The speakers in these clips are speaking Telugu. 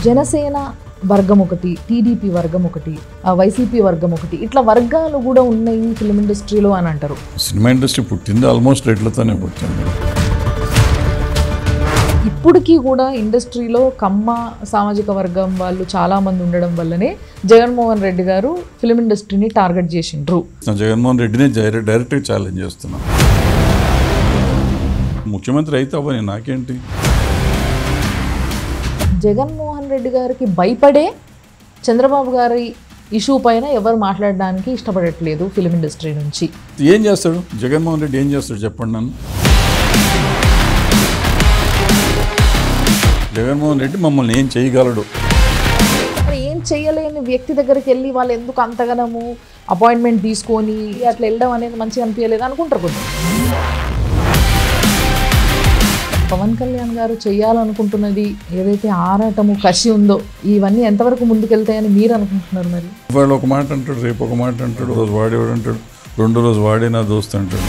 జనసేన వర్గం ఒకటి టీడీపీ వర్గం ఒకటి ఆ వైసీపీ వర్గం ఒకటి ఇట్లా వర్గాలు కూడా ఉన్నాయి ఫిలిం ఇండస్ట్రీలో అని అంటారు సినిమా ఇండస్ట్రీ పుట్టింది ఆల్మోస్ట్ రెడ్లతోనే పుట్టింది ఇప్పటికీ కూడా ఇండస్ట్రీలో కమ్మ సామాజిక వర్గం వాళ్ళు చాలా మంది ఉండడం వల్లనే జగన్మోహన్ రెడ్డి గారు ఫిలిం ఇండస్ట్రీని టార్గెట్ చేసిండ్రు నా జగన్మోహన్ రెడ్డినే డైరెక్ట్ డైరెక్ట్గా ఛాలెంజ్ చేస్తున్నా ముఖ్యమంత్రి అయితే అవ్వని నాకేంటి జగన్మోహన్ రెడ్డి గారికి భయపడే చంద్రబాబు గారి ఇష్యూ పైన ఎవరు మాట్లాడడానికి ఇష్టపడట్లేదు ఫిలిం ఇండస్ట్రీ నుంచి ఏం చేస్తాడు జగన్మోహన్ రెడ్డి ఏం చేస్తాడు చెప్పండి నన్ను జగన్మోహన్ రెడ్డి మమ్మల్ని ఏం చేయగలడు మరి ఏం చేయలేని వ్యక్తి దగ్గరికి వెళ్ళి వాళ్ళు ఎందుకు అంతగనము అపాయింట్మెంట్ తీసుకొని అట్లా వెళ్ళడం అనేది మంచిగా అనిపించలేదు అనుకుంటారు కొంచెం పవన్ కళ్యాణ్ గారు చేయాలనుకుంటున్నది ఏదైతే ఆరాటము కసి ఉందో ఇవన్నీ ఎంతవరకు ముందుకెళ్తాయని మీరు అనుకుంటున్నారు మరి ఇవాళ ఒక మాట అంటాడు రేపు ఒక మాట అంటాడు రోజు వాడేవాడు అంటాడు రెండో రోజు వాడే నా దోస్త్ అంటాడు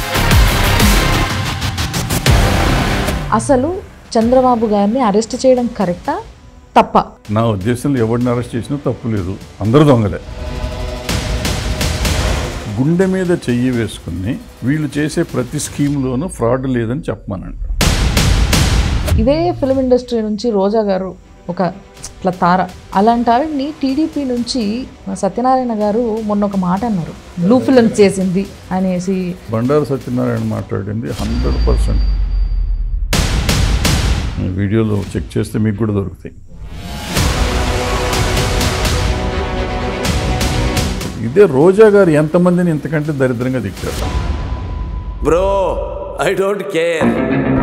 అసలు చంద్రబాబు గారిని అరెస్ట్ చేయడం కరెక్టా తప్ప నా ఉద్దేశంలో ఎవరిని అరెస్ట్ చేసినా తప్పు లేదు అందరూ దొంగలే గుండె మీద చెయ్యి వేసుకుని వీళ్ళు చేసే ప్రతి స్కీమ్లోనూ ఫ్రాడ్ లేదని చెప్పమనండి ఇదే ఫిలిం ఇండస్ట్రీ నుంచి రోజా గారు ఒక ఇట్లా తార అలాంటి ఆవిడ్ని టీడీపీ నుంచి మా సత్యనారాయణ గారు మొన్న ఒక మాట అన్నారు బ్లూ ఫిల్మ్స్ చేసింది అనేసి బండారు సత్యనారాయణ మాట్లాడింది హండ్రెడ్ పర్సెంట్ వీడియోలో చెక్ చేస్తే మీకు కూడా దొరుకుతాయి ఇదే రోజా గారు ఎంతమందిని ఇంతకంటే దరిద్రంగా తిట్టారు Bro, I don't care.